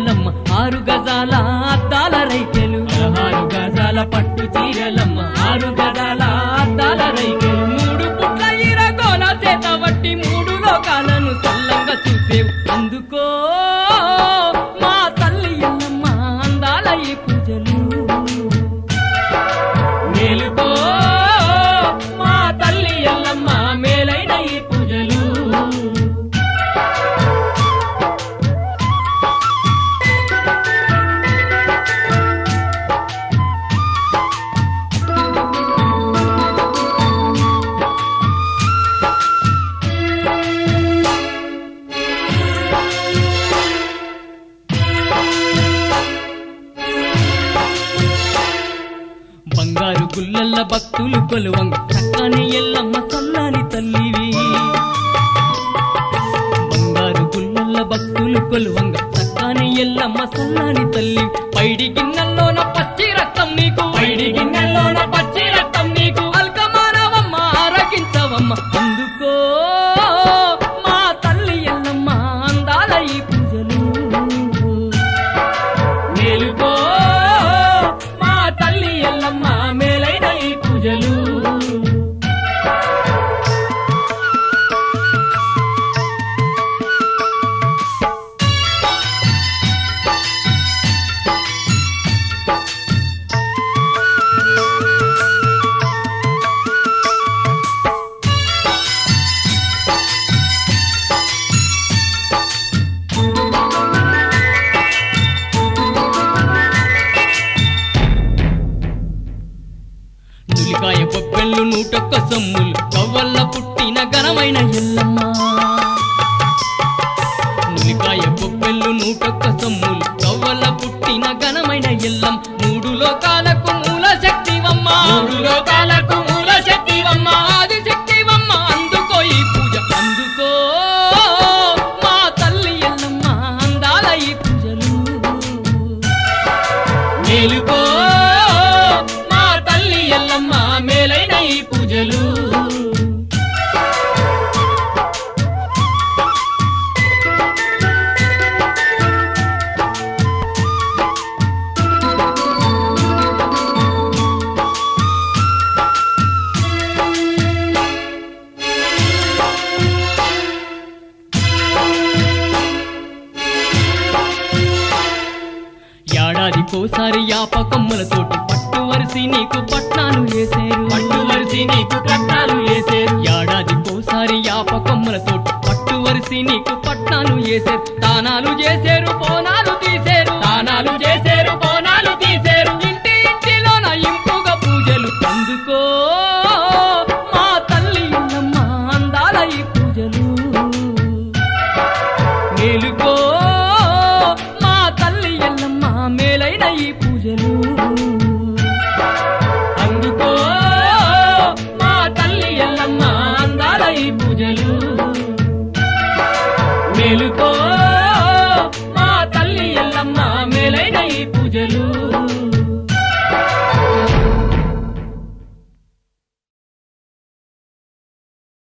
చీరలమ్మ ఆరు గజాల అద్దాల రైకెలు ఆరు గజాల పట్టు చీరలమ్మ ఆరు గజాల అద్దాల రైకెలు మూడు పుట్ల ఇరగోల చేత వట్టి మూడు లోకాలను చల్లంగా చూసేవు అందుకో మా తల్లి ఎల్లమ్మ అందాల ఈ పూజలు మేలుకో మా తల్లి ఎల్లమ్మ మేలైన ఈ పూజలు బంగారు గుల్లల్ల భక్తులు కొలువంగ చక్కని ఎల్లమ్మ చల్లని తల్లివి బంగారు గుల్లల్ల భక్తులు కొలువంగ చక్కని ఎల్లమ్మ చల్లని తల్లి పైడి గిన్నెల్లోన పచ్చి రక్తం నీకు పైడి గిన్నెల్లోన పచ్చి రక్తం నీకు అల్కమానవమ్మ ఆరగించవమ్మ అందుకో మా తల్లి ఎల్లమ్మ అందాల ఈ పూజలు మేలుకో మా తల్లి ఎల్లమ్మ మేలైన ఈ పూజలు నులికాయ బొబ్బెళ్ళు నూటొక్క సొమ్ములు కవ్వల్ల పుట్టిన ఘనమైన ఎల్లమ్మ నులికాయ బొబ్బెళ్ళు నూటొక్క సొమ్ములు కవ్వల్ల పుట్టిన ఘనమైన ఎల్లం మూడు లోకాలకు మూల శక్తివమ్మ మూడు లోకాలకు మూల శక్తివమ్మ ఆది శక్తివమ్మ అందుకో ఈ పూజ అందుకో మా తల్లి ఎల్లమ్మ అందాల ఈ పూజలు మేలుకో మా తల్లి ఎల్లమ్మ మేలైన ఈ పూజలు ఏడాదికోసారి యాపకమ్మలతోటి పట్టు వరిసి నీకు పట్నాలు వేసేరు పట్టు వరిసి నీకు పట్నాలు వేసేరు ఏడాదికోసారి యాపకమ్మలతోటి పట్టు వరిసి నీకు పట్నాలు వేసేరు దానాలు చేసేరు బోనాలు